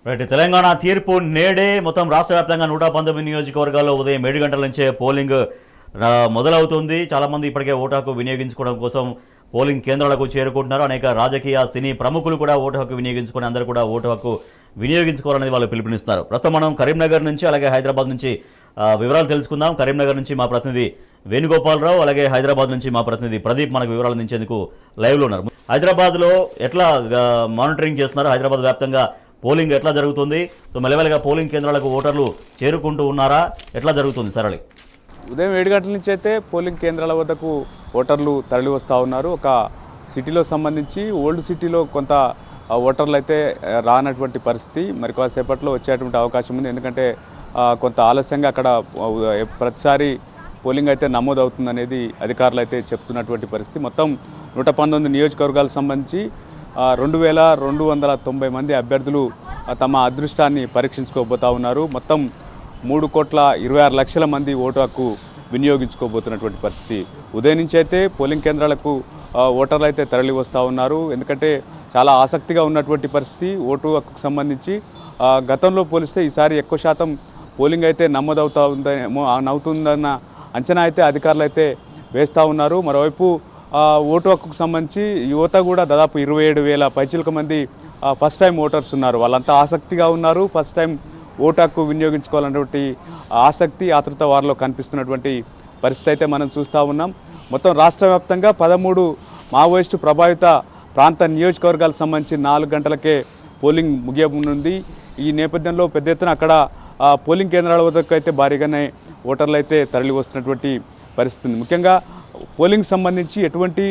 right Telangana తీర్పు నేడే మొత్తం రాష్ట్ర వ్యాప్తంగా నూట పంతొమ్మిది నియోజకవర్గాల్లో ఉదయం ఏడు గంటల నుంచే పోలింగ్ ఆ, మొదలవుతుంది చాలామంది ఇప్పటికే ఓటు హక్కు వినియోగించుకోవడం కోసం పోలింగ్ కేంద్రాలకు చేరుకుంటున్నారు అనేక రాజకీయ సినీ ప్రముఖులు కూడా ఓటు హక్కు వినియోగించుకొని అందరూ కూడా ఓటు హక్కు వినియోగించుకోవాలని వాళ్ళు పిలుపునిస్తున్నారు ప్రస్తుతం మనం కరీంనగర్ నుంచి అలాగే హైదరాబాద్ నుంచి ఆ, వివరాలు తెలుసుకుందాం కరీంనగర్ నుంచి మా ప్రతినిధి వేణుగోపాలరావు అలాగే హైదరాబాద్ నుంచి మా ప్రతినిధి ప్రదీప్ మనకు వివరాలు అందించేందుకు లైవ్లో ఉన్నారు హైదరాబాద్లో ఎట్లా ఆ, మానిటరింగ్ చేస్తున్నారు హైదరాబాద్ వ్యాప్తంగా పోలింగ్ ఎట్లా జరుగుతుంది సో మెల్లమెల్లగా పోలింగ్ కేంద్రాలకు ఓటర్లు చేరుకుంటూ ఉన్నారా ఎట్లా జరుగుతుంది సరళి ఉదయం ఏడు గంటల నుంచి అయితే పోలింగ్ కేంద్రాల వద్దకు ఓటర్లు తరలి వస్తూ ఉన్నారు ఒక సిటీలో సంబంధించి ఓల్డ్ సిటీలో కొంత ఆ, ఓటర్లు అయితే ఆ, రానటువంటి పరిస్థితి మరి కాసేపట్లో వచ్చేటువంటి అవకాశం ఉంది ఎందుకంటే ఆ, కొంత ఆలస్యంగా అక్కడ ఆ, ఉ- ప్రతిసారి పోలింగ్ అయితే నమోదు అవుతుందనేది అధికారులు అయితే చెప్తున్నటువంటి పరిస్థితి మొత్తం నూట పంతొమ్మిది నియోజకవర్గాలకు సంబంధించి ఆ, రెండు వేల రెండు వందల తొంభై మంది అభ్యర్థులు ఆ, తమ అదృష్టాన్ని పరీక్షించుకోబోతా ఉన్నారు మొత్తం మూడు కోట్ల ఇరవై ఆరు లక్షల మంది ఓటు హక్కు వినియోగించుకోబోతున్నటువంటి పరిస్థితి ఉదయం నుంచి అయితే పోలింగ్ కేంద్రాలకు ఆ, ఓటర్లు అయితే తరలి వస్తూ ఉన్నారు ఎందుకంటే చాలా ఆసక్తిగా ఉన్నటువంటి పరిస్థితి ఓటు హక్కుకు సంబంధించి ఆ, గతంలో పోలిస్తే ఈసారి ఎక్కువ శాతం పోలింగ్ అయితే నమోదవుతా ఉందేమో అవుతుందన్న అంచనా అయితే అధికారులు అయితే వేస్తూ ఉన్నారు మరోవైపు ఆ, ఓటు హక్కుకు సంబంధించి యువత కూడా దాదాపు ఇరవై ఏడు వేల పైచిలక మంది ఆ, ఫస్ట్ టైం ఓటర్స్ ఉన్నారు వాళ్ళంతా ఆసక్తిగా ఉన్నారు ఫస్ట్ టైం ఓటు హక్కు వినియోగించుకోవాలన్నటువంటి ఆసక్తి ఆతృత వారిలో కనిపిస్తున్నటువంటి పరిస్థితి అయితే మనం చూస్తూ ఉన్నాం మొత్తం రాష్ట్ర వ్యాప్తంగా పదమూడు మావోయిస్టు ప్రభావిత ప్రాంత నియోజకవర్గాలకు సంబంధించి నాలుగు గంటలకే పోలింగ్ ముగియనుంది ఈ నేపథ్యంలో పెద్ద ఎత్తున అక్కడ ఆ, పోలింగ్ కేంద్రాల వద్దకు అయితే భారీగానే ఓటర్లు అయితే తరలి వస్తున్నటువంటి పరిస్థితి ఉంది ముఖ్యంగా పోలింగ్ సంబంధించి ఎటువంటి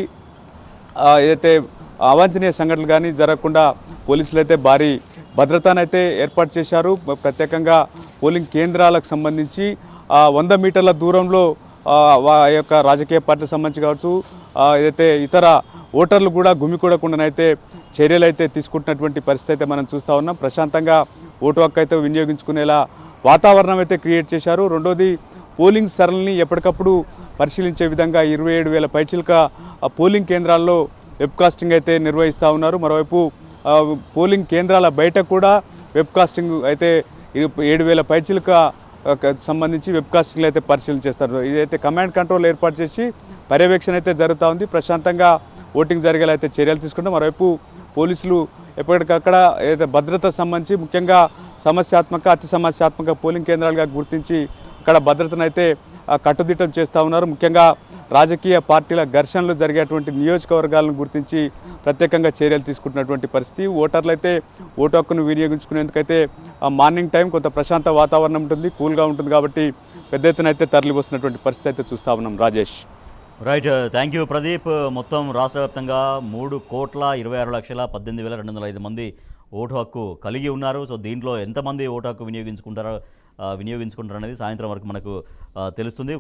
ఆ, ఏదైతే అవాంఛనీయ సంఘటనలు కానీ జరగకుండా పోలీసులు అయితే భారీ భద్రతనైతే ఏర్పాటు చేశారు మ- ప్రత్యేకంగా పోలింగ్ కేంద్రాలకు సంబంధించి ఆ, వంద మీటర్ల దూరంలో ఆ, వా ఆ యొక్క రాజకీయ పార్టీకి సంబంధించి కావచ్చు ఆ, ఏదైతే ఇతర ఓటర్లు కూడా గుమికూడకుండానైతే చర్యలు అయితే తీసుకుంటున్నటువంటి పరిస్థితి అయితే మనం చూస్తూ ఉన్నాం ప్రశాంతంగా ఓటు హక్కు అయితే వినియోగించుకునేలా వాతావరణం అయితే క్రియేట్ చేశారు రెండోది పోలింగ్ సరళిని ఎప్పటికప్పుడు పరిశీలించే విధంగా ఇరవై ఏడు వేల పైచిలక ఆ పోలింగ్ కేంద్రాల్లో వెబ్కాస్టింగ్ అయితే నిర్వహిస్తూ ఉన్నారు మరోవైపు ఆ, పోలింగ్ కేంద్రాల బయట కూడా వెబ్కాస్టింగ్ అయితే ఇరు- ఏడు వేల పైచిలక ఆ, క- సంబంధించి వెబ్కాస్టింగ్లు అయితే పరిశీలన చేస్తారు ఇదైతే కమాండ్ కంట్రోల్ ఏర్పాటు చేసి పర్యవేక్షణ అయితే జరుగుతూ ఉంది ప్రశాంతంగా ఓటింగ్ జరిగేలా అయితే చర్యలు తీసుకుంటాం మరోవైపు పోలీసులు ఎప్పటికక్కడ ఏదైతే భద్రత సంబంధించి ముఖ్యంగా సమస్యాత్మక అతి సమస్యాత్మక పోలింగ్ కేంద్రాలుగా గుర్తించి అక్కడ భద్రతను అయితే ఆ, కట్టుదిట్టం చేస్తూ ఉన్నారు ముఖ్యంగా రాజకీయ పార్టీల ఘర్షణలు జరిగేటువంటి నియోజకవర్గాలను గుర్తించి ప్రత్యేకంగా చర్యలు తీసుకుంటున్నటువంటి పరిస్థితి ఓటర్లు అయితే ఓటు హక్కును వినియోగించుకునేందుకైతే ఆ మార్నింగ్ టైం కొంత ప్రశాంత వాతావరణం ఉంటుంది కూల్గా ఉంటుంది కాబట్టి పెద్ద ఎత్తున అయితే తరలి వస్తున్నటువంటి పరిస్థితి అయితే చూస్తా ఉన్నాం Rajesh right thank you Pradeep మొత్తం రాష్ట్ర వ్యాప్తంగా మూడు కోట్ల ఇరవై ఆరు లక్షల పద్దెనిమిది వేల రెండు వందల ఐదు మంది ఓటు హక్కు కలిగి ఉన్నారు సో దీంట్లో ఎంతమంది ఓటు హక్కు వినియోగించుకుంటారో ఆ, వినియోగించుకుంటారు అనేది సాయంత్రం వరకు మనకు ఆ, తెలుస్తుంది